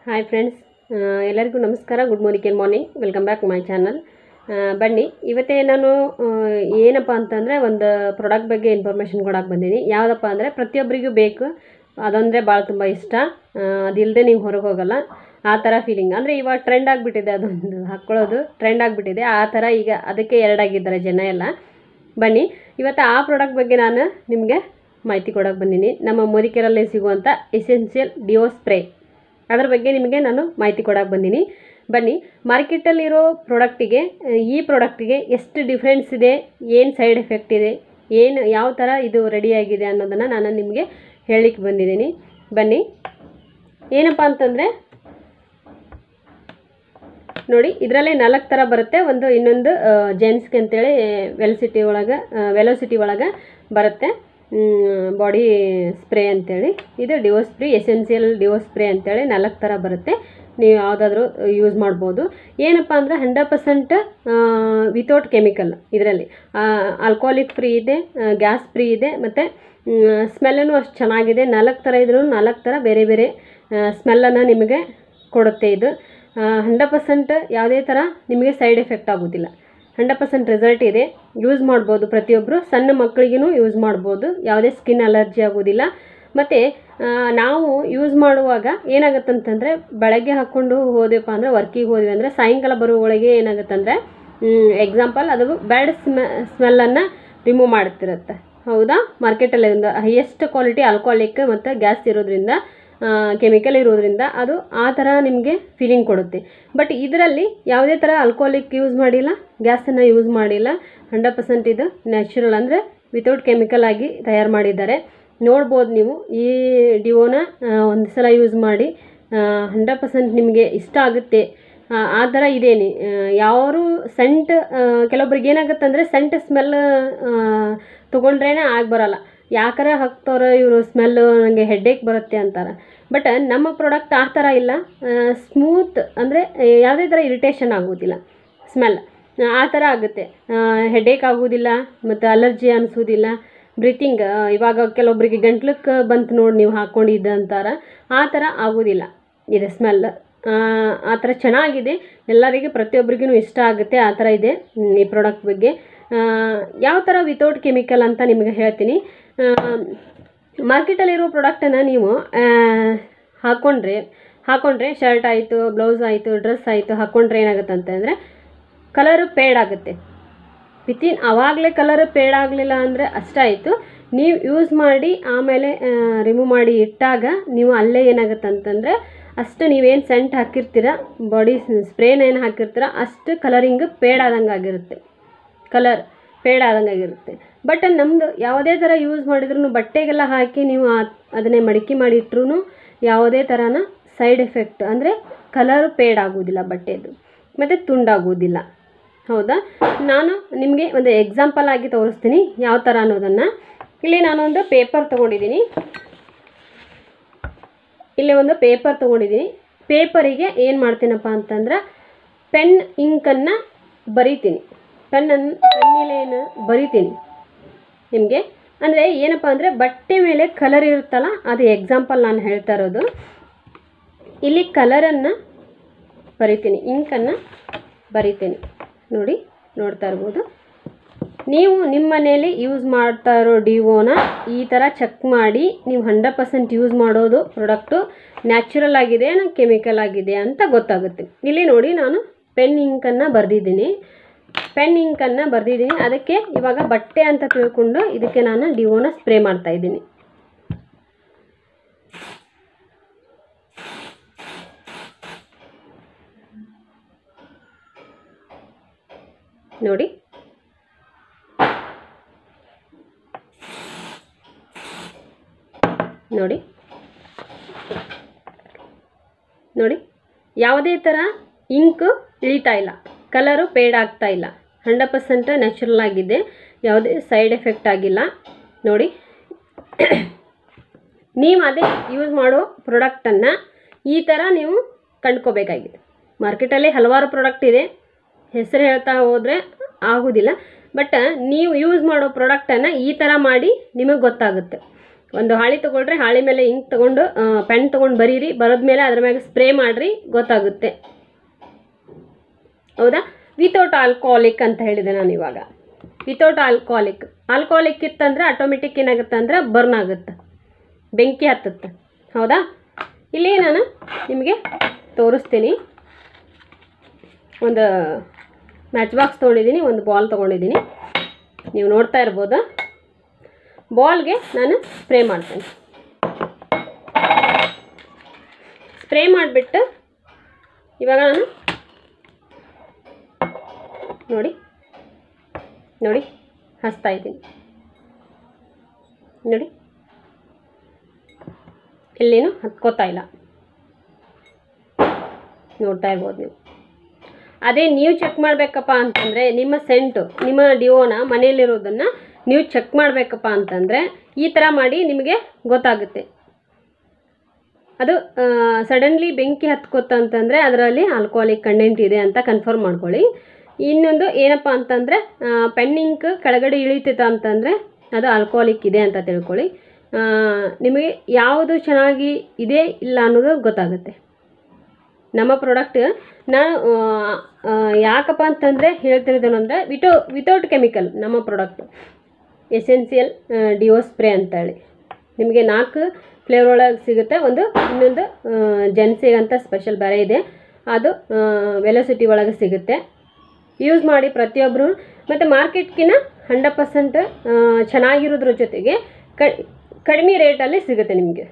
hi friends ಎಲ್ಲರಿಗೂ ನಮಸ್ಕಾರ good morning morning welcome back my channel ಬನ್ನಿ ಇವತ್ತೇ ನಾನು ಆ, ಏನಪ್ಪ ಅಂತಂದರೆ ಒಂದು ಪ್ರಾಡಕ್ಟ್ ಬಗ್ಗೆ ಇನ್ಫಾರ್ಮೇಷನ್ ಕೊಡಕ್ಕೆ ಬಂದೀನಿ ಯಾವುದಪ್ಪ ಅಂದರೆ ಪ್ರತಿಯೊಬ್ಬರಿಗೂ ಬೇಕು ಅದಂದರೆ ಭಾಳ ತುಂಬ ಇಷ್ಟ ಆ, ಅದಿಲ್ಲದೆ ನೀವು ಹೊರಗೆ ಹೋಗಲ್ಲ ಆ ಥರ ಫೀಲಿಂಗ್ ಅಂದರೆ ಇವಾಗ ಟ್ರೆಂಡ್ ಆಗಿಬಿಟ್ಟಿದೆ ಅದೊಂದು ಹಾಕ್ಕೊಳ್ಳೋದು ಟ್ರೆಂಡ್ ಆಗಿಬಿಟ್ಟಿದೆ ಆ ಥರ ಈಗ ಅದಕ್ಕೆ ಎರಡಾಗಿದ್ದಾರೆ ಜನ ಎಲ್ಲ ಬನ್ನಿ ಇವತ್ತು ಆ ಪ್ರಾಡಕ್ಟ್ ಬಗ್ಗೆ ನಾನು ನಿಮಗೆ ಮಾಹಿತಿ ಕೊಡೋಕೆ ಬಂದೀನಿ ನಮ್ಮ ಮೋದಿಕೆರಲ್ಲಿ ಸಿಗುವಂಥ ಎಸೆನ್ಷಿಯಲ್ ಡಿಯೋ ಸ್ಪ್ರೇ ಅದ್ರ ಬಗ್ಗೆ ನಿಮಗೆ ನಾನು ಮಾಹಿತಿ ಕೊಡೋಕೆ ಬಂದೀನಿ ಬನ್ನಿ ಮಾರ್ಕೆಟಲ್ಲಿರೋ ಪ್ರಾಡಕ್ಟಿಗೆ ಈ ಪ್ರಾಡಕ್ಟಿಗೆ ಎಷ್ಟು ಡಿಫ್ರೆನ್ಸ್ ಇದೆ ಏನು ಸೈಡ್ ಎಫೆಕ್ಟ್ ಇದೆ ಏನು ಯಾವ ಥರ ಇದು ರೆಡಿಯಾಗಿದೆ ಅನ್ನೋದನ್ನು ನಾನು ನಿಮಗೆ ಹೇಳಲಿಕ್ಕೆ ಬಂದಿದ್ದೀನಿ ಬನ್ನಿ ಏನಪ್ಪ ಅಂತಂದರೆ ನೋಡಿ ಇದರಲ್ಲೇ ನಾಲ್ಕು ಥರ ಬರುತ್ತೆ ಒಂದು ಇನ್ನೊಂದು ಜೆಂಟ್ಸ್ಗೆ ಅಂತೇಳಿ ವೆಲ್ಸಿಟಿ ಒಳಗೆ ವೆಲೋಸಿಟಿ ಒಳಗೆ ಬರುತ್ತೆ ಬಾಡಿ ಸ್ಪ್ರೇ ಅಂತೇಳಿ ಇದು deo spray essential deo spray ಅಂತೇಳಿ ನಾಲ್ಕು ಥರ ಬರುತ್ತೆ ನೀವು ಯಾವುದಾದ್ರೂ ಯೂಸ್ ಮಾಡ್ಬೋದು ಏನಪ್ಪ ಅಂದರೆ ಹಂಡ್ರೆಡ್ ಪರ್ಸೆಂಟ್ ವಿತೌಟ್ ಕೆಮಿಕಲ್ ಇದರಲ್ಲಿ ಆಲ್ಕೋಹಾಲಿಕ್ ಫ್ರೀ ಇದೆ ಗ್ಯಾಸ್ ಫ್ರೀ ಇದೆ ಮತ್ತು ಸ್ಮೆಲ್ಲೂ ಅಷ್ಟು ಚೆನ್ನಾಗಿದೆ ನಾಲ್ಕು ಥರ ಇದ್ರೂ ನಾಲ್ಕು ಥರ ಬೇರೆ ಬೇರೆ ಸ್ಮೆಲ್ಲನ್ನು ನಿಮಗೆ ಕೊಡುತ್ತೆ ಇದು ಹಂಡ್ರೆಡ್ ಪರ್ಸೆಂಟ್ ಯಾವುದೇ ಥರ ನಿಮಗೆ ಸೈಡ್ ಎಫೆಕ್ಟ್ ಆಗೋದಿಲ್ಲ ಹಂಡ್ರೆಡ್ ಪರ್ಸೆಂಟ್ ರಿಸಲ್ಟ್ ಇದೆ ಯೂಸ್ ಮಾಡ್ಬೋದು ಪ್ರತಿಯೊಬ್ಬರು ಸಣ್ಣ ಮಕ್ಕಳಿಗೂ ಯೂಸ್ ಮಾಡ್ಬೋದು ಯಾವುದೇ ಸ್ಕಿನ್ ಅಲರ್ಜಿ ಆಗೋದಿಲ್ಲ ಮತ್ತು ನಾವು ಯೂಸ್ ಮಾಡುವಾಗ ಏನಾಗುತ್ತಂತಂದರೆ ಬೆಳಗ್ಗೆ ಹಾಕ್ಕೊಂಡು ಹೋದ್ವಪ್ಪ ಅಂದರೆ ವರ್ಕಿಗೆ ಹೋದ್ವಿ ಅಂದರೆ ಸಾಯಂಕಾಲ ಬರೋ ಒಳಗೆ ಏನಾಗುತ್ತಂದರೆ ಎಕ್ಸಾಂಪಲ್ ಅದು ಬ್ಯಾಡ್ ಸ್ಮೆ ಸ್ಮೆಲ್ಲನ್ನು ರಿಮೂವ್ ಮಾಡ್ತಿರುತ್ತೆ ಹೌದಾ ಮಾರ್ಕೆಟಲ್ಲಿ ಒಂದು ಹೈಯೆಸ್ಟ್ ಕ್ವಾಲಿಟಿ ಆಲ್ಕೋಹಾಲಿಕ್ ಮತ್ತು ಗ್ಯಾಸ್ ಇರೋದ್ರಿಂದ ಕೆಮಿಕಲ್ ಇರೋದ್ರಿಂದ ಅದು ಆ ಥರ ನಿಮಗೆ ಫೀಲಿಂಗ್ ಕೊಡುತ್ತೆ ಬಟ್ ಇದರಲ್ಲಿ ಯಾವುದೇ ಥರ ಆಲ್ಕೋಹಾಲಿಕ್ ಯೂಸ್ ಮಾಡಿಲ್ಲ ಗ್ಯಾಸನ್ನು ಯೂಸ್ ಮಾಡಿಲ್ಲ ಹಂಡ್ರೆಡ್ ಪರ್ಸೆಂಟ್ ಇದು ನ್ಯಾಚುರಲ್ ಅಂದರೆ ವಿತೌಟ್ ಕೆಮಿಕಲ್ ಆಗಿ ತಯಾರು ಮಾಡಿದ್ದಾರೆ ನೋಡ್ಬೋದು ನೀವು ಈ ಡಿವೋನ ಒಂದು ಸಲ ಯೂಸ್ ಮಾಡಿ ಹಂಡ್ರೆಡ್ ಪರ್ಸೆಂಟ್ ನಿಮಗೆ ಇಷ್ಟ ಆಗುತ್ತೆ ಆ, ಆ ಥರ ಇದೇನಿ ಯಾರು ಸೆಂಟ್ ಕೆಲವೊಬ್ರಿಗೆ ಏನಾಗುತ್ತೆ ಅಂದರೆ ಸೆಂಟ್ ಸ್ಮೆಲ್ ತೊಗೊಂಡ್ರೇ ಆಗಿ ಬರಲ್ಲ ಯಾಕಾರ ಹಾಕ್ತಾರೋ ಇವರು ಸ್ಮೆಲ್ಲು ನನಗೆ ಹೆಡ್ಡೇಕ್ ಬರುತ್ತೆ ಅಂತಾರೆ ಬಟ್ ನಮ್ಮ ಪ್ರಾಡಕ್ಟ್ ಆ ಥರ ಇಲ್ಲ ಸ್ಮೂತ್ ಅಂದರೆ ಯಾವುದೇ ಥರ ಇರಿಟೇಷನ್ ಆಗೋದಿಲ್ಲ ಸ್ಮೆಲ್ ಆ ಥರ ಆಗುತ್ತೆ ಹೆಡೇಕ್ ಆಗೋದಿಲ್ಲ ಮತ್ತು ಅಲರ್ಜಿ ಅನಿಸೋದಿಲ್ಲ ಬ್ರೀತಿಂಗ್ ಇವಾಗ ಕೆಲವೊಬ್ಬರಿಗೆ ಗಂಟ್ಲಕ್ಕೆ ಬಂತು ನೋಡಿ ನೀವು ಹಾಕ್ಕೊಂಡಿದ್ದ ಅಂತಾರೆ ಆ ಥರ ಆಗೋದಿಲ್ಲ ಇದೆ ಸ್ಮೆಲ್ ಆ ಥರ ಚೆನ್ನಾಗಿದೆ ಎಲ್ಲರಿಗೆ ಪ್ರತಿಯೊಬ್ಬರಿಗೂ ಇಷ್ಟ ಆಗುತ್ತೆ ಆ ಥರ ಇದೆ ಹ್ಮ್, ಈ ಪ್ರಾಡಕ್ಟ್ ಬಗ್ಗೆ ಆ, ಯಾವ ಥರ ವಿತೌಟ್ ಕೆಮಿಕಲ್ ಅಂತ ನಿಮಗೆ ಹೇಳ್ತೀನಿ ಮಾರ್ಕೆಟಲ್ಲಿರೋ ಪ್ರಾಡಕ್ಟನ್ನು ನೀವು ಆ, ಹಾಕ್ಕೊಂಡ್ರೆ ಹಾಕ್ಕೊಂಡ್ರೆ ಶರ್ಟ್ ಆಯಿತು ಬ್ಲೌಸ್ ಆಯಿತು ಡ್ರೆಸ್ ಆಯಿತು ಹಾಕ್ಕೊಂಡ್ರೆ ಏನಾಗುತ್ತೆ ಅಂತಂದರೆ ಕಲರು ಪೇಡ್ ಆಗುತ್ತೆ ವಿತಿನ್ ಆವಾಗಲೇ ಕಲರ್ ಪೇಡ್ ಆಗಲಿಲ್ಲ ಅಂದರೆ ಅಷ್ಟಾಯಿತು ನೀವು ಯೂಸ್ ಮಾಡಿ ಆಮೇಲೆ ರಿಮೂವ್ ಮಾಡಿ ಇಟ್ಟಾಗ ನೀವು ಅಲ್ಲೇ ಏನಾಗುತ್ತೆ ಅಂತಂದರೆ ಅಷ್ಟು ನೀವೇನು ಸೆಂಟ್ ಹಾಕಿರ್ತೀರ ಬಾಡಿ ಸ್ಪ್ರೇನ ಏನು ಹಾಕಿರ್ತೀರ ಅಷ್ಟು ಕಲರಿಂಗ್ ಪೇಡ್ ಆದಂಗೆ ಆಗಿರುತ್ತೆ ಕಲರ್ ಫೇಡ್ ಆದಂಗೆ ಆಗಿರುತ್ತೆ ಬಟ್ ನಮ್ಮದು ಯಾವುದೇ ಥರ ಯೂಸ್ ಮಾಡಿದ್ರು ಬಟ್ಟೆಗೆಲ್ಲ ಹಾಕಿ ನೀವು ಆ- ಅದನ್ನೇ ಮಡಿಕೆ ಮಾಡಿ ಇಟ್ರೂ ಯಾವುದೇ ಥರನ ಸೈಡ್ ಎಫೆಕ್ಟ್ ಅಂದರೆ ಕಲರ್ ಪೇಡ್ ಆಗೋದಿಲ್ಲ ಬಟ್ಟೆದು ಮತ್ತು ತುಂಡಾಗೋದಿಲ್ಲ ಹೌದಾ ನಾನು ನಿಮಗೆ ಒಂದು ಎಕ್ಸಾಂಪಲ್ ಆಗಿ ತೋರಿಸ್ತೀನಿ ಯಾವ ಥರ ಅನ್ನೋದನ್ನು ಇಲ್ಲಿ ನಾನೊಂದು ಪೇಪರ್ ತೊಗೊಂಡಿದ್ದೀನಿ ಇಲ್ಲಿ ಒಂದು ಪೇಪರ್ ತೊಗೊಂಡಿದ್ದೀನಿ ಪೇಪರಿಗೆ ಏನು ಮಾಡ್ತೀನಪ್ಪ ಅಂತಂದ್ರೆ ಪೆನ್ ಇಂಕನ್ನು ಬರಿತೀನಿ ಪೆನ್ನನ್ನು ಪೆನ್ನಿಲೇನು ಬರಿತೀನಿ ನಿಮಗೆ ಅಂದರೆ ಏನಪ್ಪ ಅಂದರೆ ಬಟ್ಟೆ ಮೇಲೆ ಕಲರ್ ಇರುತ್ತಲ್ಲ ಅದು ಎಕ್ಸಾಂಪಲ್ ನಾನು ಹೇಳ್ತಾ ಇರೋದು ಇಲ್ಲಿ ಕಲರನ್ನು ಬರಿತೀನಿ ಇಂಕನ್ನು ಬರಿತೀನಿ ನೋಡಿ ನೋಡ್ತಾ ಇರ್ಬೋದು ನೀವು ನಿಮ್ಮ ಮನೇಲಿ ಯೂಸ್ ಮಾಡ್ತಾ ಇರೋ ಡಿವೋನ ಈ ಥರ ಚೆಕ್ ಮಾಡಿ ನೀವು ಹಂಡ್ರೆಡ್ ಪರ್ಸೆಂಟ್ ಯೂಸ್ ಮಾಡೋದು ಪ್ರಾಡಕ್ಟು ನ್ಯಾಚುರಲ್ ಆಗಿದೆ ಕೆಮಿಕಲ್ ಆಗಿದೆ ಅಂತ ಗೊತ್ತಾಗುತ್ತೆ ಇಲ್ಲಿ ನೋಡಿ ನಾನು ಪೆನ್ ಇಂಕನ್ನು ಬರೆದಿದ್ದೀನಿ ಪೆನ್ ಇಂಕನ್ನು ಬರೆದಿದ್ದೀನಿ ಅದಕ್ಕೆ ಇವಾಗ ಬಟ್ಟೆ ಅಂತ ತಿಳ್ಕೊಂಡು ಇದಕ್ಕೆ ನಾನು ಡಿವೋನ ಸ್ಪ್ರೇ ಮಾಡ್ತಾ ಇದ್ದೀನಿ ನೋಡಿ ನೋಡಿ ನೋಡಿ ಯಾವುದೇ ಥರ ಇಂಕ್ ಇಳಿತಾ ಇಲ್ಲ ಕಲರು ಪೇಡ್ ಆಗ್ತಾ ಇಲ್ಲ ಹಂಡ್ರೆಡ್ ಪರ್ಸೆಂಟ್ ನ್ಯಾಚುರಲ್ ಆಗಿದೆ ಯಾವುದೇ ಸೈಡ್ ಎಫೆಕ್ಟ್ ಆಗಿಲ್ಲ ನೋಡಿ ನೀವು ಅದೇ ಯೂಸ್ ಮಾಡೋ ಪ್ರಾಡಕ್ಟನ್ನು ಈ ಥರ ನೀವು ಕಂಡ್ಕೋಬೇಕಾಗಿದೆ ಮಾರ್ಕೆಟಲ್ಲಿ ಹಲವಾರು ಪ್ರಾಡಕ್ಟ್ ಇದೆ ಹೆಸರು ಹೇಳ್ತಾ ಹೋದರೆ ಆಗೋದಿಲ್ಲ ಬಟ್ ನೀವು ಯೂಸ್ ಮಾಡೋ ಪ್ರಾಡಕ್ಟನ್ನು ಈ ಥರ ಮಾಡಿ ನಿಮಗೆ ಗೊತ್ತಾಗುತ್ತೆ ಒಂದು ಹಾಳಿ ತೊಗೊಳ್ರಿ ಹಾಳಿ ಮೇಲೆ ಇಂಕ್ ತೊಗೊಂಡು ಪೆನ್ ತೊಗೊಂಡು ಬರೀರಿ ಬರೋದ್ಮೇಲೆ ಅದ್ರ ಮ್ಯಾಗೆ ಸ್ಪ್ರೇ ಮಾಡಿರಿ ಗೊತ್ತಾಗುತ್ತೆ ಹೌದಾ ವಿತೌಟ್ ಆಲ್ಕೋಹಾಲಿಕ್ ಅಂತ ಹೇಳಿದೆ ನಾನು ಇವಾಗ ವಿತೌಟ್ ಆಲ್ಕೋಹಾಲಿಕ್ ಆಲ್ಕೋಹಾಲಿಕ್ ಇತ್ತಂದ್ರೆ ಆಟೋಮೆಟಿಕ್ ಏನಾಗುತ್ತೆ ಅಂದರೆ ಬರ್ನ್ ಆಗುತ್ತೆ ಬೆಂಕಿ ಹತ್ತುತ್ತೆ ಹೌದಾ ಇಲ್ಲಿ ನಾನು ನಿಮಗೆ ತೋರಿಸ್ತೀನಿ ಒಂದು ಮ್ಯಾಚ್ ಬಾಕ್ಸ್ ತೊಗೊಂಡಿದ್ದೀನಿ ಒಂದು ಬಾಲ್ ತೊಗೊಂಡಿದ್ದೀನಿ ನೀವು ನೋಡ್ತಾ ಇರ್ಬೋದು ಬಾಲ್ಗೆ ನಾನು ಸ್ಪ್ರೇ ಮಾಡ್ತೇನೆ ಸ್ಪ್ರೇ ಮಾಡಿಬಿಟ್ಟು ಇವಾಗ ನಾನು ನೋಡಿ ನೋಡಿ ಹಚ್ತಾ ಇದ್ದೀನಿ ನೋಡಿ ಇಲ್ಲೇನು ಹತ್ಕೋತಾ ಇಲ್ಲ ನೋಡ್ತಾ ಇರ್ಬೋದು ನೀವು ಅದೇ ನೀವು ಚೆಕ್ ಮಾಡಬೇಕಪ್ಪ ಅಂತಂದರೆ ನಿಮ್ಮ ಸೆಂಟು ನಿಮ್ಮ ಡಿಯೋನ ಮನೆಯಲ್ಲಿರೋದನ್ನು ನೀವು ಚೆಕ್ ಮಾಡಬೇಕಪ್ಪ ಅಂತಂದರೆ ಈ ಥರ ಮಾಡಿ ನಿಮಗೆ ಗೊತ್ತಾಗುತ್ತೆ ಅದು ಸಡನ್ಲಿ ಬೆಂಕಿ ಹತ್ಕೋತ ಅಂತಂದರೆ ಅದರಲ್ಲಿ ಆಲ್ಕೋಹಾಲಿಕ್ ಕಂಟೆಂಟ್ ಇದೆ ಅಂತ ಕನ್ಫರ್ಮ್ ಮಾಡ್ಕೊಳ್ಳಿ ಇನ್ನೊಂದು ಏನಪ್ಪ ಅಂತಂದರೆ ಪೆನ್ನಿಂಕ್ ಕೆಳಗಡೆ ಇಳಿತೈತ ಅಂತಂದರೆ ಅದು ಆಲ್ಕೋಹಾಲಿಕ್ ಇದೆ ಅಂತ ತಿಳ್ಕೊಳ್ಳಿ ಆ, ನಿಮಗೆ ಯಾವುದು ಚೆನ್ನಾಗಿ ಇದೆ ಇಲ್ಲ ಅನ್ನೋದು ಗೊತ್ತಾಗುತ್ತೆ ನಮ್ಮ ಪ್ರಾಡಕ್ಟ್ ನಾನು ಆ, ಆ, ಯಾಕಪ್ಪ ಅಂತಂದರೆ ಹೇಳ್ತಿರೋದೇನು ಅಂದರೆ ವಿಟೋ ವಿತೌಟ್ ಕೆಮಿಕಲ್ ನಮ್ಮ ಪ್ರಾಡಕ್ಟ್ ಎಸೆನ್ಸಿಯಲ್ ಡಿಯೋ ಸ್ಪ್ರೇ ಅಂತೇಳಿ ನಿಮಗೆ ನಾಲ್ಕು ಫ್ಲೇವರ್ ಒಳಗೆ ಸಿಗುತ್ತೆ ಒಂದು ಇನ್ನೊಂದು ಜೆನ್ಸಿಗೆ ಅಂತ ಸ್ಪೆಷಲ್ ಬೇರೆ ಇದೆ ಅದು ವೆಲೋಸಿಟಿ ಒಳಗೆ ಸಿಗುತ್ತೆ ಯೂಸ್ ಮಾಡಿ ಪ್ರತಿಯೊಬ್ಬರು ಮತ್ತು ಮಾರ್ಕೆಟ್ಗಿನ ಹಂಡ್ರೆಡ್ ಪರ್ಸೆಂಟ್ ಚೆನ್ನಾಗಿರೋದ್ರ ಜೊತೆಗೆ ಕ ಕಡಿಮೆ ರೇಟಲ್ಲಿ ಸಿಗುತ್ತೆ ನಿಮಗೆ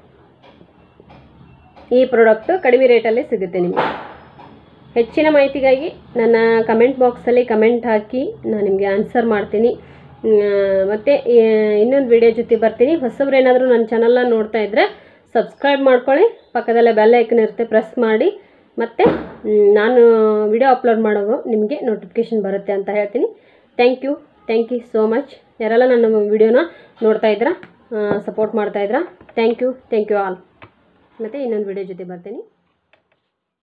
ಈ ಪ್ರಾಡಕ್ಟು ಕಡಿಮೆ ರೇಟಲ್ಲಿ ಸಿಗುತ್ತೆ ನಿಮಗೆ ಹೆಚ್ಚಿನ ಮಾಹಿತಿಗಾಗಿ ನನ್ನ ಕಮೆಂಟ್ ಬಾಕ್ಸಲ್ಲಿ ಕಮೆಂಟ್ ಹಾಕಿ ನಾನು ನಿಮಗೆ ಆನ್ಸರ್ ಮಾಡ್ತೀನಿ ಮತ್ತು ಇನ್ನೊಂದು ವಿಡಿಯೋ ಜೊತೆ ಬರ್ತೀನಿ ಹೊಸಬ್ರು ಏನಾದರೂ ನನ್ನ ಚಾನಲ್ನ ನೋಡ್ತಾ ಇದ್ದರೆ ಸಬ್ಸ್ಕ್ರೈಬ್ ಮಾಡ್ಕೊಳ್ಳಿ ಪಕ್ಕದಲ್ಲೇ ಬೆಲ್ ಐಕನ್ ಇರುತ್ತೆ ಪ್ರೆಸ್ ಮಾಡಿ ಮತ್ತು ನಾನು ವಿಡಿಯೋ ಅಪ್ಲೋಡ್ ಮಾಡೋದು ನಿಮಗೆ ನೋಟಿಫಿಕೇಷನ್ ಬರುತ್ತೆ ಅಂತ ಹೇಳ್ತೀನಿ thank you thank you so much ಯಾರೆಲ್ಲ ನನ್ನ ವಿಡಿಯೋನ ನೋಡ್ತಾ ಇದ್ದೀರಾ ಸಪೋರ್ಟ್ ಮಾಡ್ತಾ ಇದ್ದೀರಾ thank you thank you all ಮತ್ತು ಇನ್ನೊಂದು ವಿಡಿಯೋ ಜೊತೆ ಬರ್ತೀನಿ